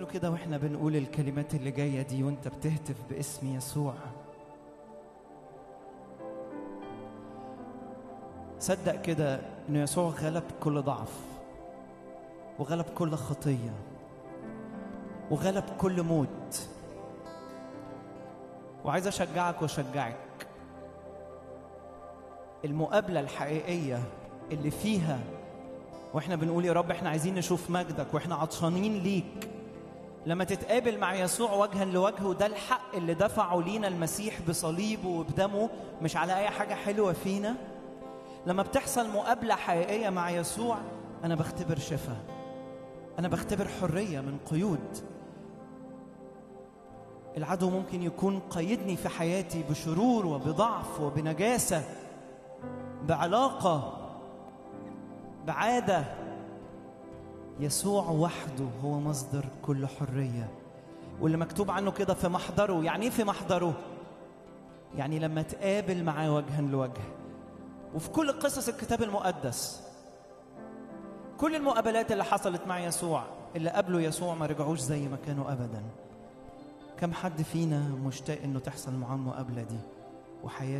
تعالوا كده واحنا بنقول الكلمات اللي جاية دي وانت بتهتف باسم يسوع صدق كده ان يسوع غلب كل ضعف وغلب كل خطية وغلب كل موت وعايز اشجعك واشجعك المقابلة الحقيقية اللي فيها واحنا بنقول يا رب احنا عايزين نشوف مجدك واحنا عطشانين ليك لما تتقابل مع يسوع وجها لوجه وده الحق اللي دفعه لينا المسيح بصليبه وبدمه مش على اي حاجه حلوه فينا لما بتحصل مقابله حقيقيه مع يسوع انا بختبر شفاء انا بختبر حريه من قيود العدو ممكن يكون قيدني في حياتي بشرور وبضعف وبنجاسه بعلاقه بعاده يسوع وحده هو مصدر كل حريه واللي مكتوب عنه كده في محضره يعني ايه في محضره يعني لما تقابل معاه وجها لوجه وفي كل قصص الكتاب المقدس كل المقابلات اللي حصلت مع يسوع اللي قابلوا يسوع ما رجعوش زي ما كانوا ابدا كم حد فينا مشتاق انه تحصل معاه المقابله دي وحياته